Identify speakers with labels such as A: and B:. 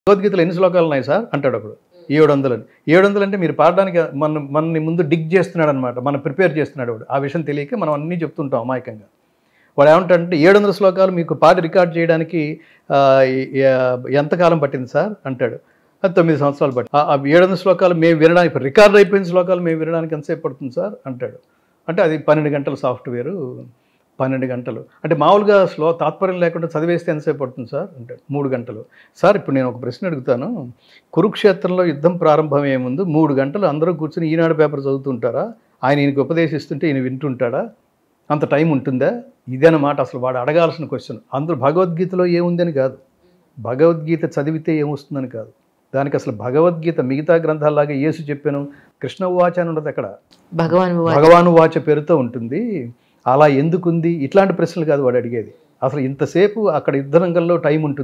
A: భగవద్గీతలో ఎన్ని శ్లోకాలు ఉన్నాయి సార్ అంటాడు అప్పుడు ఏడు వందలు అని ఏడు వందలు అంటే మీరు పాడడానికి మన మనని ముందు డిగ్ చేస్తున్నాడు అనమాట మనం ప్రిపేర్ చేస్తున్నాడు వాడు ఆ విషయం తెలియక మనం అన్నీ చెప్తుంటాం అమాయకంగా వాడు ఏమంటాడంటే ఏడు వందల శ్లోకాలు మీకు పాట రికార్డ్ చేయడానికి ఆ, ఎ- ఎంతకాలం పట్టింది సార్ అంటాడు అది తొమ్మిది సంవత్సరాలు పట్టి ఆ ఏడు వందల శ్లోకాలు మేము వినడానికి ఇప్పుడు రికార్డ్ అయిపోయిన శ్లోకాలు మేము వినడానికి ఎంతసేపు పడుతుంది సార్ అంటాడు అంటే అది పన్నెండు గంటల సాఫ్ట్వేరు పన్నెండు గంటలు అంటే మామూలుగా స్లో తాత్పర్యం లేకుండా చదివేస్తే ఎంతసేపు పడుతుంది సార్ అంటాడు మూడు గంటలు సార్ ఇప్పుడు నేను ఒక ప్రశ్న అడుగుతాను కురుక్షేత్రంలో యుద్ధం ప్రారంభమయ్యే ముందు మూడు గంటలు అందరూ కూర్చొని ఈనాడు పేపర్ చదువుతుంటారా ఆయన ఈయనకి ఉపదేశిస్తుంటే ఈయన వింటుంటాడా అంత టైం ఉంటుందా ఇదన్నమాట అసలు వాడు అడగాల్సిన క్వశ్చన్ అందరూ భగవద్గీతలో ఏముందని కాదు భగవద్గీత చదివితే ఏమొస్తుందని కాదు దానికి అసలు భగవద్గీత మిగతా గ్రంథాల్లాగా యేసు చెప్పాను కృష్ణ వాచ అని ఉండదు అక్కడ
B: భగవాన్ వాచ్.
A: భగవాను వాచ పేరుతో ఉంటుంది అలా ఎందుకుంది ఇట్లాంటి ప్రశ్నలు కాదు వాడు అడిగేది అసలు ఇంతసేపు అక్కడ యుద్ధ రంగంలో టైం ఉంటుంది